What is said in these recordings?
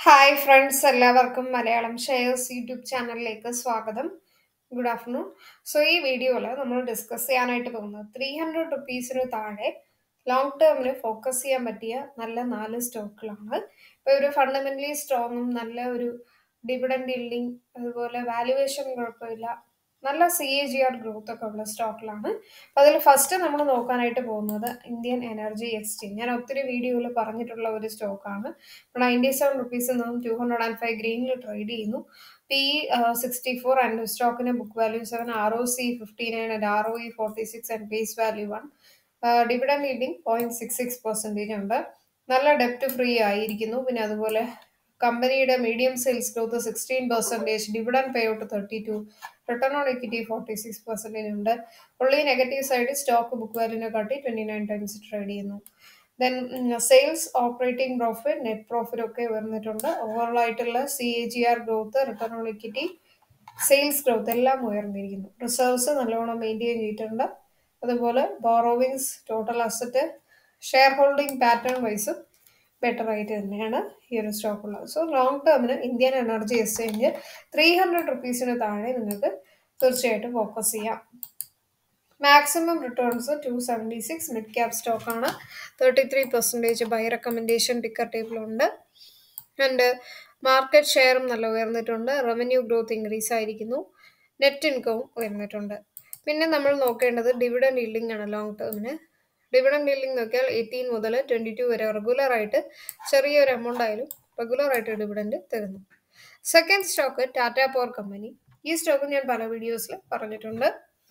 hi friends എല്ലാവർക്കും Malayalam shares YouTube ചാനലിലേക്ക് സ്വാഗതം ഗുഡ് ആഫ്റ്റർനൂൺ സോ ഈ വീഡിയോയിൽ നമ്മൾ ഡിസ്കസ് ചെയ്യാനായിട്ട് പോകുന്നത് ത്രീ ഹൺഡ്രഡ് റുപ്പീസിന് താഴെ ലോങ് ടേമിന് ഫോക്കസ് ചെയ്യാൻ പറ്റിയ നല്ല നാല് സ്റ്റോക്കുകളാണ് ഇപ്പോൾ ഒരു ഫണ്ടമെന്റലി സ്ട്രോങ്ങും നല്ല ഒരു ഡിവിഡൻഡ് ഇല്ലിങ് അതുപോലെ വാല്യുവേഷൻ കുഴപ്പമില്ല നല്ല C A G R growth ഒക്കെ ഉള്ള സ്റ്റോക്കിലാണ് അപ്പോൾ അതിൽ ഫസ്റ്റ് നമ്മൾ നോക്കാനായിട്ട് പോകുന്നത് ഇന്ത്യൻ എനർജി എക്സ്ചേഞ്ച് ഞാൻ ഒത്തിരി വീഡിയോയിൽ പറഞ്ഞിട്ടുള്ള ഒരു സ്റ്റോക്കാണ് നയൻറ്റി സെവൻ റുപ്പീസിൽ നിന്നും ടു ഹൺഡ്രഡ് ആൻഡ് ഫൈവ് ഗ്രീനിൽ ട്രേഡ് ചെയ്യുന്നു പി സിക്സ്റ്റി ഫോർ ആൻഡ് സ്റ്റോക്കിന് book value seven R O C fifty nine and R O E forty six and face value one dividend leading point six six percentage ഉണ്ട് നല്ല ഡെപ്റ്റ് free ആയിരിക്കുന്നു പിന്നെ അതുപോലെ കമ്പനിയുടെ medium sales growth sixteen percentage dividend payout thirty two return on equity forty six percentage ഉണ്ട് ഉള്ളി negative side stock book വാല്യൂനെ കാട്ടി ട്വൻറ്റി നയൻ ടൈംസ് ട്രേഡ് ചെയ്യുന്നു then sales operating profit net profit ഒക്കെ ഉയർന്നിട്ടുണ്ട് ഓവറോൾ ആയിട്ടുള്ള C A G R growth return on equity sales growth എല്ലാം ഉയർന്നിരിക്കുന്നു reserves നല്ലോണം മെയിൻറ്റെയിൻ ചെയ്തിട്ടുണ്ട് അതുപോലെ borrowings total asset share holding pattern വൈസും ബെറ്റർ ആയിട്ട് തന്നെയാണ് ഈ ഒരു സ്റ്റോക്ക് ഉള്ളത് സോ ലോങ് ടേമിന് Indian energy exchange three hundred റുപ്പീസിന് താഴെ നിങ്ങൾക്ക് തീർച്ചയായിട്ടും ഫോക്കസ് ചെയ്യാം maximum returns two seventy six mid cap സ്റ്റോക്കാണ് thirty three percentage buy recommendation ticker ടേബിളുണ്ട് ആൻഡ് മാർക്കറ്റ് ഷെയറും നല്ല ഉയർന്നിട്ടുണ്ട് റവന്യൂ ഗ്രോത്ത് ഇൻക്രീസ് ആയിരിക്കുന്നു നെറ്റ് ഇൻകവും ഉയർന്നിട്ടുണ്ട് പിന്നെ നമ്മൾ നോക്കേണ്ടത് ഡിവിഡൻഡ് ഇല്ലിംഗ് ആണ് ലോങ് ടേമിന് ഡിവിഡൻഡ് ഇല്ലിംഗ് നോക്കിയാൽ എയ്റ്റീൻ മുതൽ ട്വൻറ്റി ടു വരെ റെഗുലറായിട്ട് ചെറിയൊരു എമൗണ്ട് ആയാലും റെഗുലറായിട്ട് ഡിവിഡൻഡ് തരുന്നു second stock Tata power company ഈ സ്റ്റോക്ക് ഞാൻ പല വീഡിയോസിൽ പറഞ്ഞിട്ടുണ്ട്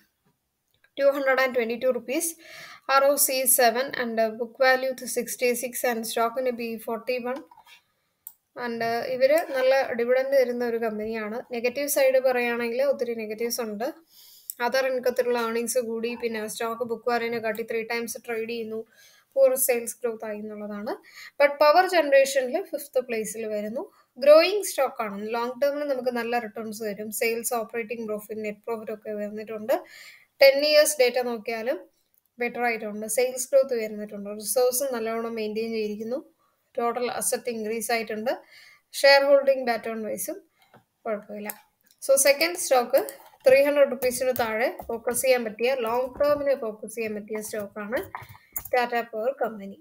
two hundred and twenty two rupees R O C seven and book value sixty six and സ്റ്റോക്കിന് ബി ഫോർട്ടി വൺ ആൻഡ് ഇവർ നല്ല ഡിവിഡൻഡ് തരുന്ന ഒരു കമ്പനിയാണ് നെഗറ്റീവ് സൈഡ് പറയുകയാണെങ്കിൽ ഒത്തിരി നെഗറ്റീവ്സ് ഉണ്ട് അതർ ഇൻകത്തിലുള്ള ഏർണിങ്സ് കൂടി പിന്നെ സ്റ്റോക്ക് ബുക്ക് വാലിനെ കാട്ടി ത്രീ ടൈംസ് ട്രേഡ് ചെയ്യുന്നു പൂർ സെയിൽസ് ഗ്രോത്ത് ആയി എന്നുള്ളതാണ് ബട്ട് പവർ ജനറേഷനിൽ ഫിഫ്ത്ത് പ്ലേസിൽ വരുന്നു ഗ്രോയിങ് സ്റ്റോക്കാണ് ലോങ് ടേമിൽ നമുക്ക് നല്ല റിട്ടേൺസ് തരും sales operating profit net profit ഒക്കെ വരുന്നിട്ടുണ്ട് ടെൻ ഇയേഴ്സ് ഡേറ്റ നോക്കിയാലും ബെറ്റർ ആയിട്ടുണ്ട് സെയിൽസ് ഗ്രോത്ത് വരുന്നിട്ടുണ്ട് റിസോഴ്സും നല്ലോണം മെയിൻറ്റെയിൻ ചെയ്തിരിക്കുന്നു ടോട്ടൽ അസറ്റ് ഇൻക്രീസ് ആയിട്ടുണ്ട് ഷെയർ ഹോൾഡിംഗ് പാറ്റേൺ വൈസും കുഴപ്പമില്ല so second stock three hundred റുപ്പീസിന് താഴെ ഫോക്കസ് ചെയ്യാൻ പറ്റിയ ലോങ് ടേമിന് ഫോക്കസ് ചെയ്യാൻ പറ്റിയ സ്റ്റോക്കാണ് Tata power company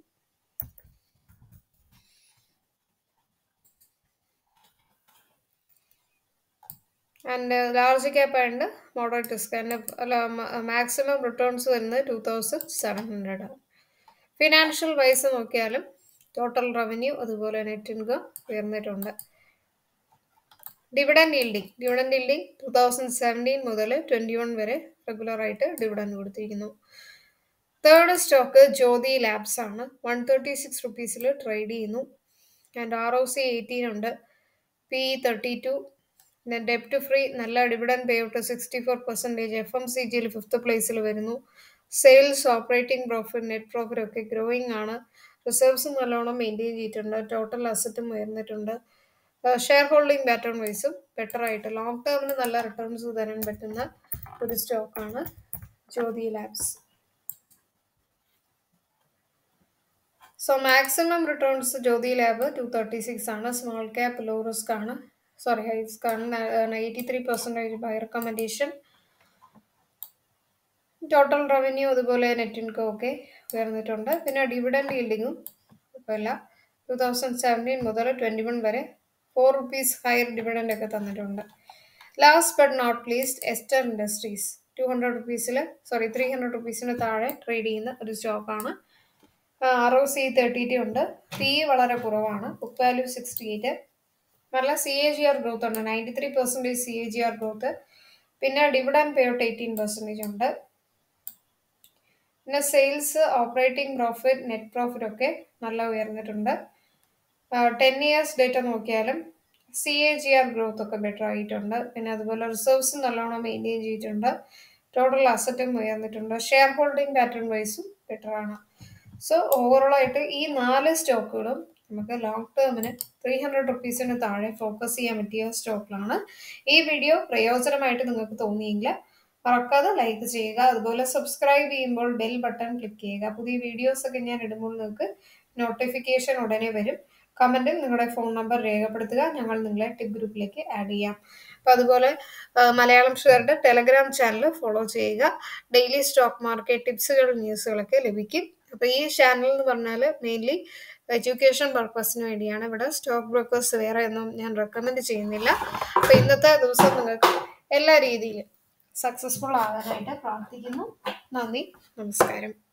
and large cap and moderate risk and അല്ല മാക്സിമം റിട്ടേൺസ് വരുന്നത് ടു തൗസൻഡ് സെവൻ ഹൺഡ്രഡ് ആണ് ഫിനാൻഷ്യൽ വൈസ് നോക്കിയാലും ടോട്ടൽ റവന്യൂ അതുപോലെ നെറ്റ് ഇൻകം ഉയർന്നിട്ടുണ്ട് dividend yielding dividend yielding two thousand seventeen മുതൽ ട്വൻറ്റി വൺ വരെ റെഗുലറായിട്ട് ഡിവിഡൻഡ് കൊടുത്തിരിക്കുന്നു തേർഡ് സ്റ്റോക്ക് ജ്യോതി ലാബ്സ് ആണ് വൺ തേർട്ടി സിക്സ് റുപ്പീസിൽ ട്രേഡ് ചെയ്യുന്നു and R O C eighteen ഉണ്ട് പി തേർട്ടി ടു പിന്നെ ഡെപ്റ്റ് ഫ്രീ നല്ല dividend payout sixty four percentage F M C ജിയിൽ ഫിഫ്ത്ത് പ്ലേസിൽ വരുന്നു sales operating profit net profit ഒക്കെ ഗ്രോയിങ് ആണ് റിസർവ്സും നല്ലോണം മെയിൻറ്റെയിൻ ചെയ്തിട്ടുണ്ട് ടോട്ടൽ അസറ്റും ഉയർന്നിട്ടുണ്ട് ഷെയർ ഹോൾഡിംഗ് പാറ്റേൺ വൈസും ബെറ്റർ ആയിട്ട് ലോങ് ടേമിന് നല്ല റിട്ടേൺസ് തരാൻ പറ്റുന്ന ഒരു സ്റ്റോക്കാണ് Jyothy labs so maximum returns Jyothy lab two thirty six ആണ് സ്മോൾ ക്യാപ്പ് ലോ റിസ്ക് ആണ് സോറി ഹൈ റിസ്ക് ആണ് eighty three percentage buy recommendation total revenue അതുപോലെ നെറ്റ് ഇൻകം ഒക്കെ ഉയർന്നിട്ടുണ്ട് പിന്നെ ഡിവിഡൻഡ് ഈൽഡിങ്ങും കുഴപ്പമില്ല ടു തൗസൻഡ് സെവൻറ്റീൻ മുതൽ ട്വൻറ്റി വൺ വരെ ഫോർ റുപ്പീസ് ഹയർ ഡിവിഡൻഡ് ഒക്കെ തന്നിട്ടുണ്ട് last but not least Ester Industries two hundred റുപ്പീസിൽ സോറി ത്രീ ഹൺഡ്രഡ് റുപ്പീസിന് താഴെ ട്രേഡ് ചെയ്യുന്ന ഒരു സ്റ്റോക്കാണ് R O C thirty two ഉണ്ട് പി വളരെ കുറവാണ് ബുക്ക് വാല്യൂ സിക്സ്റ്റി എയ്റ്റ് നല്ല C A G R growth ഉണ്ട് ninety three percentage C A G R growth പിന്നെ dividend pay out eighteen percentage ഉണ്ട് പിന്നെ sales operating profit net profit ഒക്കെ നല്ല ഉയർന്നിട്ടുണ്ട് ടെൻ ഇയേഴ്സ് ഡേറ്റ നോക്കിയാലും C A G R growth ഒക്കെ better ആയിട്ടുണ്ട് പിന്നെ അതുപോലെ റിസർവ്സും നല്ലോണം മെയിൻറ്റെയിൻ ചെയ്തിട്ടുണ്ട് ടോട്ടൽ അസറ്റും ഉയർന്നിട്ടുണ്ട് ഷെയർ ഹോൾഡിംഗ് പാറ്റേൺ വൈസും ബെറ്റർ ആണ് സോ ഓവറോൾ ആയിട്ട് ഈ നാല് സ്റ്റോക്കുകളും നമുക്ക് ലോങ് ടേമിന് ത്രീ ഹൺഡ്രഡ് റുപ്പീസിന് താഴെ ഫോക്കസ് ചെയ്യാൻ പറ്റിയ സ്റ്റോക്കിലാണ് ഈ വീഡിയോ പ്രയോജനമായിട്ട് നിങ്ങൾക്ക് തോന്നിയെങ്കിൽ മറക്കാതെ ലൈക്ക് ചെയ്യുക അതുപോലെ സബ്സ്ക്രൈബ് ചെയ്യുമ്പോൾ ബെൽ ബട്ടൺ ക്ലിക്ക് ചെയ്യുക പുതിയ വീഡിയോസ് ഒക്കെ ഞാൻ ഇടുമ്പോൾ നിങ്ങൾക്ക് നോട്ടിഫിക്കേഷൻ ഉടനെ വരും കമൻറ്റിൽ നിങ്ങളുടെ ഫോൺ നമ്പർ രേഖപ്പെടുത്തുക ഞങ്ങൾ നിങ്ങളെ ടിപ്പ് ഗ്രൂപ്പിലേക്ക് ആഡ് ചെയ്യാം അപ്പോൾ അതുപോലെ ആ, മലയാളം ഷെയറുടെ ടെലഗ്രാം ചാനൽ ഫോളോ ചെയ്യുക ഡെയിലി സ്റ്റോക്ക് മാർക്കറ്റ് ടിപ്സുകൾ ന്യൂസുകളൊക്കെ ലഭിക്കും അപ്പോൾ ഈ ചാനൽ എന്ന് പറഞ്ഞാൽ മെയിൻലി എഡ്യൂക്കേഷൻ പർപ്പസിന് വേണ്ടിയാണ് ഇവിടെ സ്റ്റോക്ക് ബ്രോക്കേഴ്സ് വേറെ ഒന്നും ഞാൻ റെക്കമെൻഡ് ചെയ്യുന്നില്ല അപ്പോൾ ഇന്നത്തെ ദിവസം നിങ്ങൾക്ക് എല്ലാ രീതിയിലും സക്സസ്ഫുൾ ആകാനായിട്ട് പ്രാർത്ഥിക്കുന്നു നന്ദി നമസ്കാരം